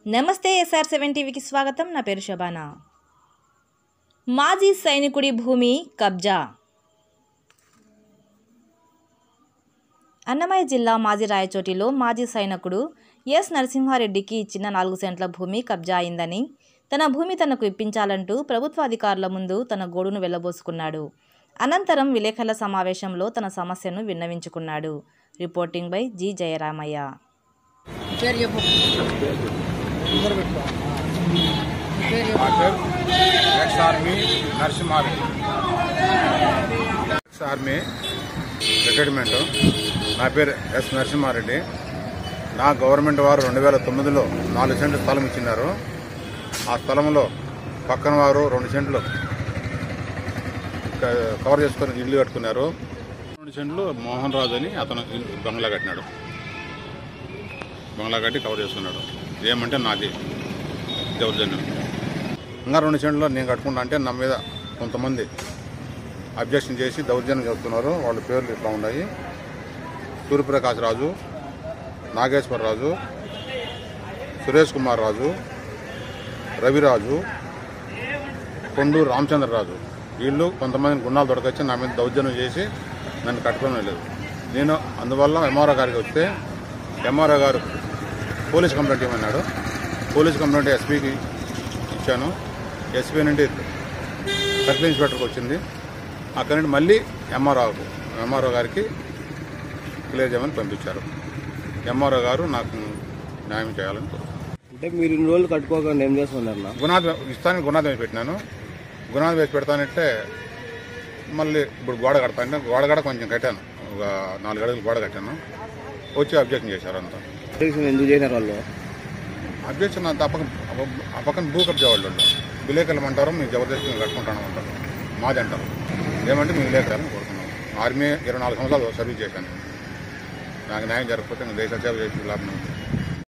నమస్తే SR seven టీవీకి స్వాగతం నా పేరు శబానా మాజీ సైనికుడి భూమి కబ్జా అన్నమయ్య జిల్లా మాజీ రాయచోటిలో మాజీ సైనికుడు ఎస్ నరసింహారెడ్డికి ఇచ్చిన నాలుగు సెంట్ల భూమి కబ్జా అయిందని తన భూమి తనకు ఇప్పించాలంటూ ప్రభుత్వ అధికారుల ముందు తన గోడును వెళ్ళబోసుకున్నాడు అనంతరం విలేకరుల సమావేశంలో తన సమస్యను విన్నవించుకున్నాడు రిపోర్టింగ్ బై జి జయరామయ్య పేరు చెప్పు ఇద్దరు పెట్టుకో పేరు చెప్పు నా పేరు ex army Narasimha Reddy ex army retirement నా పేరు ఎస్ నరసింహారెడ్డి నా గవర్నమెంట్ వారు రెండు వేల తొమ్మిదిలో నాలుగు సెంట్లు స్థలం ఇచ్చినారు ఆ స్థలంలో పక్కన వారు రెండు సెంట్లు క- కవర్ చేసుకొని ఇల్లు కట్టుకున్నారు రెండు సెంట్లు మోహన్ రాజు అని అతను ఇల్లు- బంగ్లా కట్టినాడు బంగ్లా కట్టి కవర్ చేసుకున్నాడు ఏమంటే నాది దౌర్జన్యం ఇంకా రెండు సెంట్లో నేను కట్టుకుంటా అంటే నా మీద కొంతమంది అబ్జెక్షన్ చేసి దౌర్జన్యం చేస్తున్నారు వాళ్ళ పేర్లు ఇట్లా ఉన్నాయి సూర్యప్రకాష్ రాజు నాగేశ్వర రాజు సురేష్ కుమార్ రాజు రవిరాజు కొండూరు రామచంద్రరాజు వీళ్ళు కొంతమంది గుండాలు దొరకొచ్చి నా మీద దౌర్జన్యం చేసి నన్ను కట్టుకోవడం లేదు నేను అందువల్ల ఎంఆర్ఓ గారికి వస్తే ఎంఆర్ఓ గారు పోలీస్ కంప్లైంట్ ఇవ్వమన్నాడు పోలీస్ కంప్లైంట్ ఎస్పీకి ఇచ్చాను ఎస్పీ నుండి సర్కిల్ ఇన్స్పెక్టర్కి వచ్చింది అక్కడి నుండి మళ్ళీ ఎంఆర్ఓ ఎంఆర్ఓ గారికి క్లియర్ చేయమని పంపించారు ఎంఆర్ఓ గారు నాకు న్యాయం చేయాలని కోరుతున్నాను. అంటే మీరు ఇన్ని రోజులు కట్టుకోకుండా ఏం చేస్తున్నారు నా గుణాది ఇస్తానికి గుణాది వేసి పెట్టినాను గుణాది వేసి పెడతానంటే మళ్ళీ ఇప్పుడు గోడ కడతానంటే గోడ కూడా కొంచెం కట్టాను ఒక నాలుగు అడుగులు గోడ కట్టాను వచ్చి అబ్జెక్షన్ చేశారు అంతా అబ్జెక్షన్ ఎందుకు చేశారు వాళ్ళు అబ్జెక్షన్ అంత ఆ పక్కన ఆ పక్కన భూ కబ్జా వాళ్ళు ఉన్నారు. విలేకరులు అంటారు మీరు జబర్దస్తి మేము కట్టుకుంటాను అంటారు మాది అంటారు ఏమంటే మేము విలేకరాలని కోరుకున్నాం ఆర్మీ ఇరవై నాలుగు సంవత్సరాలు సర్వీస్ చేశాను నాకు న్యాయం జరగకపోతే ఇంకా దేశ సేవ చేసి లాభం ఉంది.